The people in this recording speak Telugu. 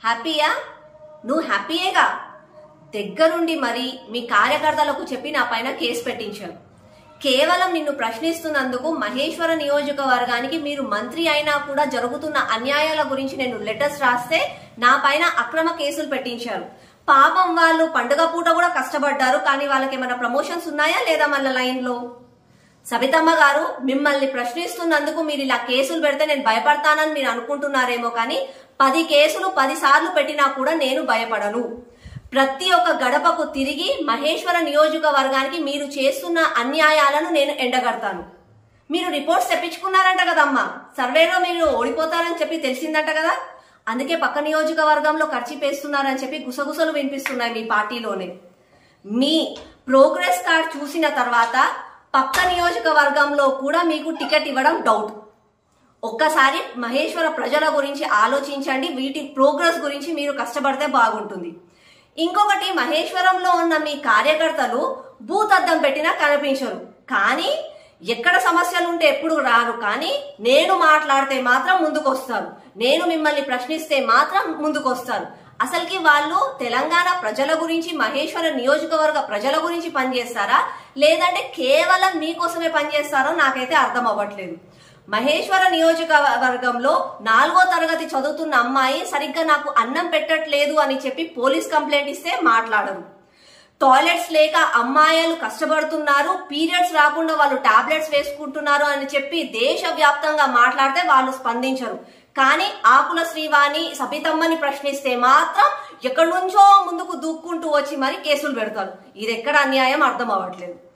హ్యాపీయా నువ్వు హ్యాపీయేగా దగ్గరుండి మరి మీ కార్యకర్తలకు చెప్పి నా పైన కేసు పెట్టించారు కేవలం నిన్ను ప్రశ్నిస్తున్నందుకు మహేశ్వర నియోజకవర్గానికి మీరు మంత్రి అయినా కూడా జరుగుతున్న అన్యాయాల గురించి నేను లెటర్స్ రాస్తే నా పైన అక్రమ కేసులు పెట్టించారు పాపం వాళ్ళు పండుగ పూట కూడా కష్టపడ్డారు కానీ వాళ్ళకి ఏమైనా ప్రమోషన్స్ ఉన్నాయా లేదా మళ్ళీ లైన్లో సబితమ్మ గారు మిమ్మల్ని ప్రశ్నిస్తున్నందుకు మీరు ఇలా కేసులు పెడితే నేను భయపడతానని మీరు అనుకుంటున్నారేమో కానీ పది కేసులు పది సార్లు పెట్టినా కూడా నేను భయపడను ప్రతి ఒక్క గడపకు తిరిగి మహేశ్వర నియోజకవర్గానికి మీరు చేస్తున్న అన్యాయాలను నేను ఎండగడతాను మీరు రిపోర్ట్స్ తెప్పించుకున్నారంట కదమ్మా సర్వేలో మీరు ఓడిపోతారని చెప్పి తెలిసిందంట కదా అందుకే పక్క నియోజకవర్గంలో ఖర్చు పేస్తున్నారని చెప్పి గుసగుసలు వినిపిస్తున్నాయి మీ పార్టీలోనే మీ ప్రోగ్రెస్ కార్డ్ చూసిన తర్వాత పక్క నియోజకవర్గంలో కూడా మీకు టికెట్ ఇవ్వడం డౌట్ ఒక్కసారి మహేశ్వర ప్రజల గురించి ఆలోచించండి వీటి ప్రోగ్రెస్ గురించి మీరు కష్టపడితే బాగుంటుంది ఇంకొకటి మహేశ్వరంలో ఉన్న మీ కార్యకర్తలు బూత్ అద్దం పెట్టినా కనిపించరు కానీ ఎక్కడ సమస్యలు ఉంటే ఎప్పుడు రారు కానీ నేను మాట్లాడితే మాత్రం ముందుకొస్తారు నేను మిమ్మల్ని ప్రశ్నిస్తే మాత్రం ముందుకొస్తారు అసలుకి వాళ్ళు తెలంగాణ ప్రజల గురించి మహేశ్వర నియోజకవర్గ ప్రజల గురించి పనిచేస్తారా లేదంటే కేవలం మీకోసమే పనిచేస్తారో నాకైతే అర్థం అవ్వట్లేదు మహేశ్వర నియోజకవర్గంలో నాలుగో తరగతి చదువుతున్న అమ్మాయి సరిగ్గా నాకు అన్నం పెట్టట్లేదు అని చెప్పి పోలీస్ కంప్లైంట్ ఇస్తే మాట్లాడరు టాయిలెట్స్ లేక అమ్మాయిలు కష్టపడుతున్నారు పీరియడ్స్ రాకుండా వాళ్ళు టాబ్లెట్స్ వేసుకుంటున్నారు అని చెప్పి దేశవ్యాప్తంగా మాట్లాడితే వాళ్ళు స్పందించరు కానీ ఆకుల శ్రీవాణి సబితమ్మని ప్రశ్నిస్తే మాత్రం ఎక్కడి నుంచో ముందుకు దూక్కుంటూ వచ్చి మరి కేసులు పెడతారు ఇది ఎక్కడ అన్యాయం అర్థం అవ్వట్లేదు